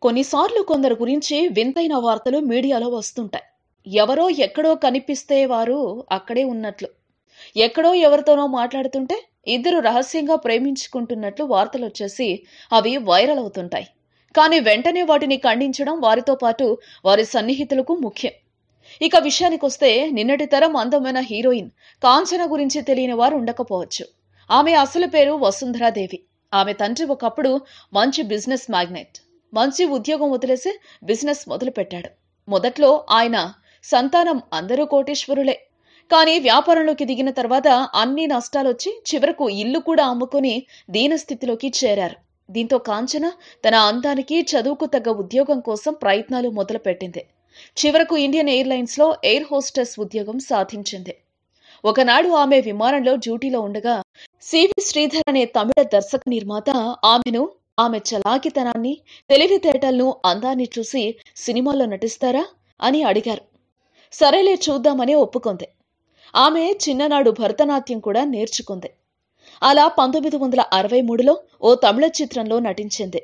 కొన్నిసార్లు కొందరు గురించి వింతైన వార్తలు మీడియాలో వస్తుంటాయి ఎవరో ఎక్కడో కనిపిస్తే వారు అక్కడే ఉన్నట్లు ఎక్కడో ఎవరితోనో మాట్లాడుతుంటే ఇద్దరు రహస్యంగా ప్రేమించుకుంటున్నట్లు వార్తలు వచ్చేసి అవి వైరల్ అవుతుంటాయి కానీ వెంటనే వాటిని ఖండించడం వారితో పాటు వారి సన్నిహితులకు ముఖ్యం ఇక విషయానికొస్తే నిన్నటి తరం అందమైన హీరోయిన్ కాంచన గురించి తెలియని వారు ఉండకపోవచ్చు ఆమె అసలు పేరు వసుంధరాదేవి ఆమె తండ్రి ఒకప్పుడు మంచి బిజినెస్ మ్యాగ్నెట్ మంచి ఉద్యోగం వదిలేసి బిజినెస్ మొదలుపెట్టాడు మొదట్లో ఆయన సంతానం అందరూ కోటీశ్వరులే కానీ వ్యాపారంలోకి దిగిన తర్వాత అన్ని నష్టాలొచ్చి చివరకు ఇల్లు కూడా అమ్ముకుని దీనస్థితిలోకి చేరారు దీంతో కాంచన తన అందానికి చదువుకు తగ్గ ఉద్యోగం కోసం ప్రయత్నాలు మొదలుపెట్టింది చివరకు ఇండియన్ ఎయిర్లైన్స్ లో ఎయిర్ హోస్టెస్ ఉద్యోగం సాధించింది ఒకనాడు ఆమె విమానంలో డ్యూటీలో ఉండగా సివి శ్రీధర్ అనే తమిళ దర్శక నిర్మాత ఆమెను ఆమె చలాకితనాన్ని తెలివితేటలను అందాన్ని చూసి సినిమాలో నటిస్తారా అని అడిగారు సరేలే చూద్దామని ఒప్పుకుంది ఆమె చిన్ననాడు భరతనాట్యం కూడా నేర్చుకుంది అలా పంతొమ్మిది వందల అరవై మూడులో ఓ తమిళ చిత్రంలో నటించింది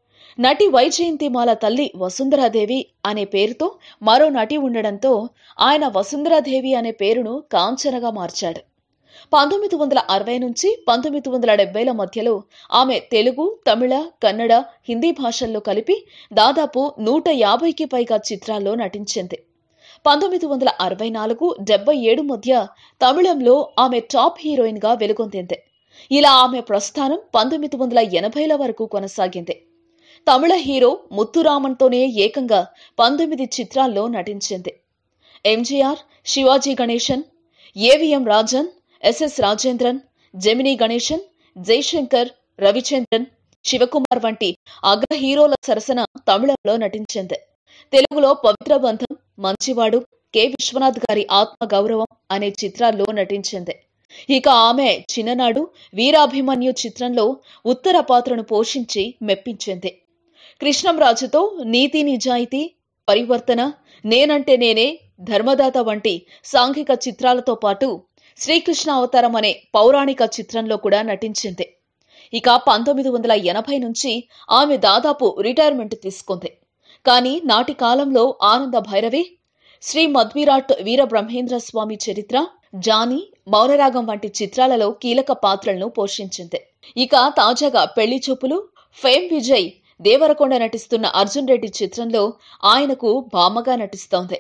నటి వైజయంతిమాల తల్లి వసుంధరాదేవి అనే పేరుతో మరో నటి ఉండడంతో ఆయన వసుంధరాదేవి అనే పేరును కాంచనగా మార్చాడు పంతొమ్మిది వందల అరవై నుంచి పంతొమ్మిది వందల డెబ్బైల మధ్యలో ఆమె తెలుగు తమిళ కన్నడ హిందీ భాషల్లో కలిపి దాదాపు నూట యాభైకి పైగా చిత్రాల్లో నటించింది పంతొమ్మిది వందల అరవై నాలుగు డెబ్బై ఏడు మధ్య తమిళంలో ఆమె టాప్ హీరోయిన్ గా వెలుగొందింది ఇలా ఆమె ప్రస్థానం పంతొమ్మిది వందల ఎనభైల వరకు కొనసాగింది తమిళ హీరో ముత్తురామన్తోనే ఏకంగా పంతొమ్మిది చిత్రాల్లో నటించింది MGR Sivaji Ganesan AVM Rajan SS Rajendran Gemini Ganesan Jaishankar Ravichandran Sivakumar వంటి అగ్ర హీరోల సరసన తమిళంలో నటించింది తెలుగులో పవిత్ర బంధం మంచివాడు కె విశ్వనాథ్ గారి ఆత్మ గౌరవం అనే చిత్రాల్లో నటించింది ఇక ఆమె చిన్ననాడు వీరాభిమన్యు చిత్రంలో ఉత్తర పాత్రను పోషించి మెప్పించింది కృష్ణంరాజుతో నీతి నిజాయితీ పరివర్తన నేనంటే నేనే ధర్మదాత వంటి సాంఘిక చిత్రాలతో పాటు శ్రీకృష్ణ అవతారం అనే పౌరాణిక చిత్రంలో కూడా నటించింది ఇక పంతొమ్మిది వందల ఎనభై నుంచి ఆమె దాదాపు రిటైర్మెంట్ తీసుకుంది కానీ నాటి కాలంలో ఆనంద భైరవి శ్రీ మధ్విరాట్ వీరబ్రహ్మేంద్ర స్వామి చరిత్ర జానీ మౌనరాగం వంటి చిత్రాలలో కీలక పాత్రలను పోషించింది ఇక తాజాగా పెళ్లి చూపులు ఫేమ్ విజయ్ దేవరకొండ నటిస్తున్న అర్జున్ రెడ్డి చిత్రంలో ఆయనకు బామ్మగా నటిస్తోంది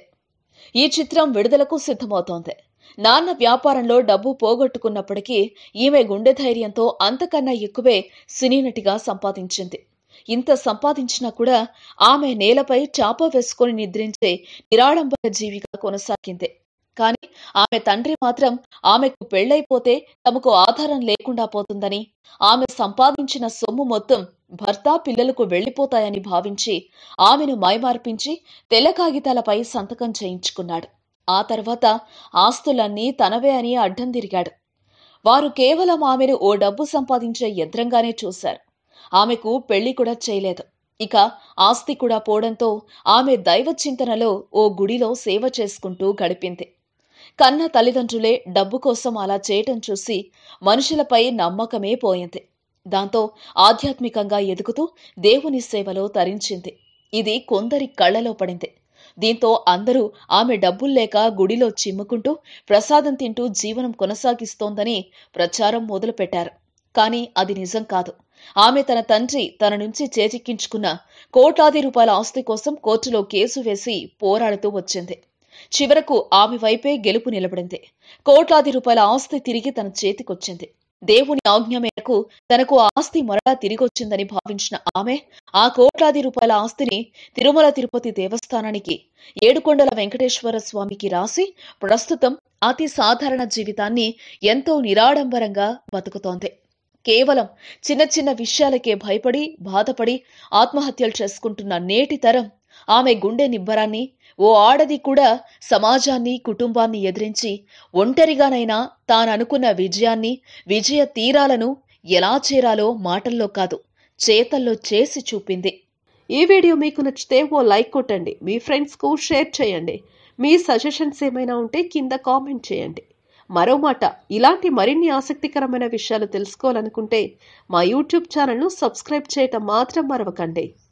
ఈ చిత్రం విడుదలకు సిద్ధమవుతోంది నాన్న వ్యాపారంలో డబ్బు పోగొట్టుకున్నప్పటికీ ఈమె గుండె ధైర్యంతో అంతకన్నా ఎక్కువే సినీ నటిగా సంపాదించింది ఇంత సంపాదించినా కూడా ఆమె నేలపై చాప వేసుకొని నిద్రించే నిరాడంబర జీవిగా కొనసాగింది కానీ ఆమె తండ్రి మాత్రం ఆమెకు పెళ్లైపోతే తమకు ఆధారం లేకుండా పోతుందని ఆమె సంపాదించిన సొమ్ము మొత్తం భర్త పిల్లలకు వెళ్లిపోతాయని భావించి ఆమెను మైమార్పించి తెల్ల కాగితాలపై సంతకం చేయించుకున్నాడు ఆ తర్వాత ఆస్తులన్నీ తనవే అని అడ్డం తిరిగాడు వారు కేవలం ఆమెను ఓ డబ్బు సంపాదించే యంత్రంగానే చూశారు ఆమెకు పెళ్లి కూడా చేయలేదు ఇక ఆస్తి కూడా పోవడంతో ఆమె దైవ చింతనలో ఓ గుడిలో సేవ చేసుకుంటూ గడిపింది కన్న తల్లిదండ్రులే డబ్బు కోసం అలా చేయటం చూసి మనుషులపై నమ్మకమే పోయింది దాంతో ఆధ్యాత్మికంగా ఎదుగుతూ దేవుని సేవలో తరించింది ఇది కొందరి కళ్ళలో పడింది దీంతో అందరూ ఆమె డబ్బులు లేక గుడిలో చిమ్ముకుంటూ ప్రసాదం తింటూ జీవనం కొనసాగిస్తోందని ప్రచారం మొదలుపెట్టారు కానీ అది నిజం కాదు ఆమె తన తండ్రి తన నుంచి చేజిక్కించుకున్న కోట్లాది రూపాయల ఆస్తి కోసం కోర్టులో కేసు వేసి పోరాడుతూ వచ్చింది చివరకు ఆమె వైపే గెలుపు నిలబడింది కోట్లాది రూపాయల ఆస్తి తిరిగి తన చేతికొచ్చింది దేవుని ఆజ్ఞ మేరకు తనకు ఆస్తి మరలా తిరిగొచ్చిందని భావించిన ఆమె ఆ కోట్లాది రూపాయల ఆస్తిని తిరుమల తిరుపతి దేవస్థానానికి ఏడుకొండల వెంకటేశ్వర స్వామికి రాసి ప్రస్తుతం అతి సాధారణ జీవితాన్ని ఎంతో నిరాడంబరంగా బతుకుతోంది కేవలం చిన్న చిన్న విషయాలకే భయపడి బాధపడి ఆత్మహత్యలు చేసుకుంటున్న నేటి తరం ఆమె గుండె నిబ్బరాన్ని ఓ ఆడది కూడా సమాజాన్ని కుటుంబాన్ని ఎదిరించి ఒంటరిగానైనా తాననుకున్న విజయాన్ని విజయ తీరాలను ఎలా చేరాలో మాటల్లో కాదు చేతల్లో చేసి చూపింది ఈ వీడియో మీకు నచ్చితే ఓ లైక్ కొట్టండి మీ ఫ్రెండ్స్కు షేర్ చేయండి మీ సజెషన్స్ ఏమైనా ఉంటే కింద కామెంట్ చేయండి మరో మాట ఇలాంటి మరిన్ని ఆసక్తికరమైన విషయాలు తెలుసుకోవాలనుకుంటే మా యూట్యూబ్ ఛానల్ను సబ్స్క్రైబ్ చేయటం మాత్రం మరవకండి